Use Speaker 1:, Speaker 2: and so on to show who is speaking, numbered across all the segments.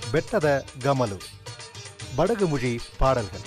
Speaker 1: ಬೆಟ್ಟದ ಗಮಲು ಬಡಗುಮುழி பாடல்கள்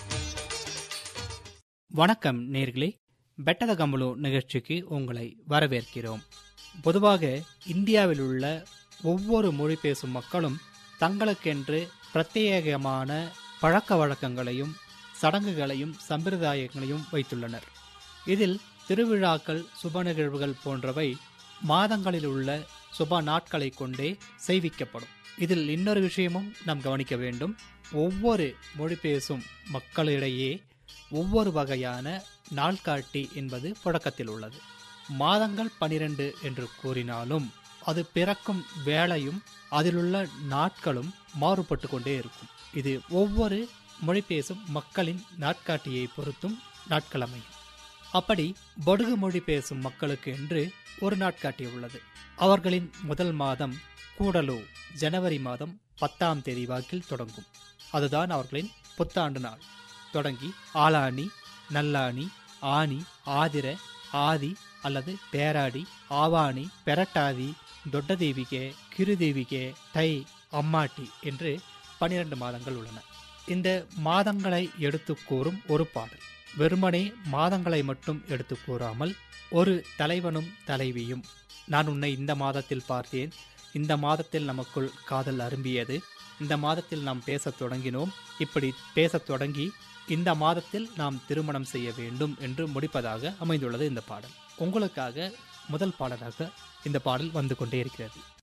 Speaker 2: வணக்கம் நேர்களே பெட்டத கம்பளு நிகழ்ச்சிக்கு உங்களை வரவேற்கிறோம் பொதுவாக இந்தியாவில் உள்ள ஒவ்வொரு மொழி பேசும் மக்களும் தங்களுக்கென்று பிரத்யேகமான பழக்க வழக்கங்களையும் சடங்குகளையும் சம்பிரதாயங்களையும் வைத்துள்ளனர் இதில் திருவிழாக்கள் சுப நிகழ்வுகள் போன்றவை மாதங்களில் உள்ள சுப நாட்களை கொண்டே செய்விக்கப்படும் இதில் இன்னொரு விஷயமும் நாம் கவனிக்க வேண்டும் ஒவ்வொரு மொழி பேசும் மக்களிடையே ஒவ்வொரு வகையான நாள்காட்டி என்பது புழக்கத்தில் உள்ளது மாதங்கள் பனிரெண்டு என்று கூறினாலும் அது பிறக்கும் வேளையும் அதிலுள்ள நாட்களும் மாறுபட்டு கொண்டே இருக்கும் இது ஒவ்வொரு மொழி பேசும் மக்களின் நாட்காட்டியை பொறுத்தும் நாட்கள் அமையும் அப்படி படுகு மொழி பேசும் மக்களுக்கு என்று ஒரு நாட்காட்டி உள்ளது அவர்களின் முதல் மாதம் கூடலு ஜனவரி மாதம் பத்தாம் தேதி வாக்கில் தொடங்கும் அதுதான் அவர்களின் புத்தாண்டு நாள் தொடங்கி ஆளாணி நல்லாணி ஆனி ஆதிர ஆதி அல்லது பேராடி ஆவாணி பெரட்டாதி தொட்டதேவிகே கிருதேவிகே தை அம்மாட்டி என்று பனிரெண்டு மாதங்கள் உள்ளன இந்த மாதங்களை எடுத்து கூறும் ஒரு பாடல் வெறுமனே மாதங்களை மட்டும் எடுத்து கூறாமல் ஒரு தலைவனும் தலைவியும் நான் உன்னை இந்த மாதத்தில் பார்த்தேன் இந்த மாதத்தில் நமக்குள் காதல் அரும்பியது இந்த மாதத்தில் நாம் பேசத் தொடங்கினோம் இப்படி பேசத் தொடங்கி இந்த மாதத்தில் நாம் திருமணம் செய்ய வேண்டும் என்று முடிப்பதாக அமைந்துள்ளது இந்த பாடல் உங்களுக்காக முதல் பாடலாக இந்த பாடல் வந்து கொண்டே இருக்கிறது